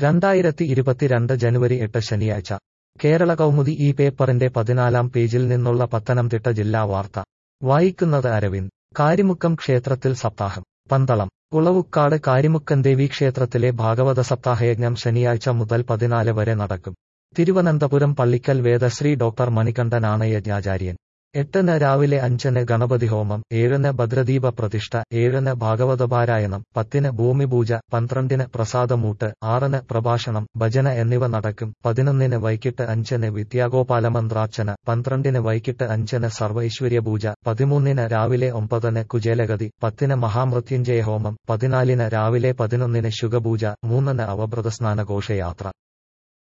രണ്ടായിരത്തി ഇരുപത്തിരണ്ട് ജനുവരി എട്ട് ശനിയാഴ്ച കേരള കൗമുദി ഈ പേപ്പറിന്റെ പതിനാലാം പേജിൽ നിന്നുള്ള പത്തനംതിട്ട ജില്ലാ വാർത്ത വായിക്കുന്നത് അരവിന്ദ് കാരിമുക്കം ക്ഷേത്രത്തിൽ സപ്താഹം പന്തളം ഉളവുക്കാട് കാരിമുക്കൻ ദേവി ക്ഷേത്രത്തിലെ ഭാഗവത സപ്താഹയജ്ഞം ശനിയാഴ്ച മുതൽ പതിനാല് വരെ നടക്കും തിരുവനന്തപുരം പള്ളിക്കൽ വേദശ്രീ ഡോക്ടർ മണികണ്ഠനാണ് യജ്ഞാചാര്യൻ എട്ടിന് രാവിലെ അഞ്ചിന് ഗണപതി ഹോമം ഏഴിന് ഭദ്രദീപ പ്രതിഷ്ഠ ഏഴിന് ഭാഗവതപാരായണം പത്തിന് ഭൂമിപൂജ പന്ത്രണ്ടിന് പ്രസാദമൂട്ട് ആറിന് പ്രഭാഷണം ഭജന എന്നിവ നടക്കും പതിനൊന്നിന് വൈകിട്ട് അഞ്ചിന് വിദ്യാഗോപാലമന്ത്രാർച്ചന പന്ത്രണ്ടിന് വൈകിട്ട് അഞ്ചിന് സർവൈശ്വര്യപൂജ പതിമൂന്നിന് രാവിലെ ഒമ്പതിന് കുചേലഗതി പത്തിന് മഹാമൃത്യുഞ്ജയ ഹോമം പതിനാലിന് രാവിലെ പതിനൊന്നിന് ശുഗപൂജ മൂന്നിന് അവഭൃതസ്നാന ഘോഷയാത്ര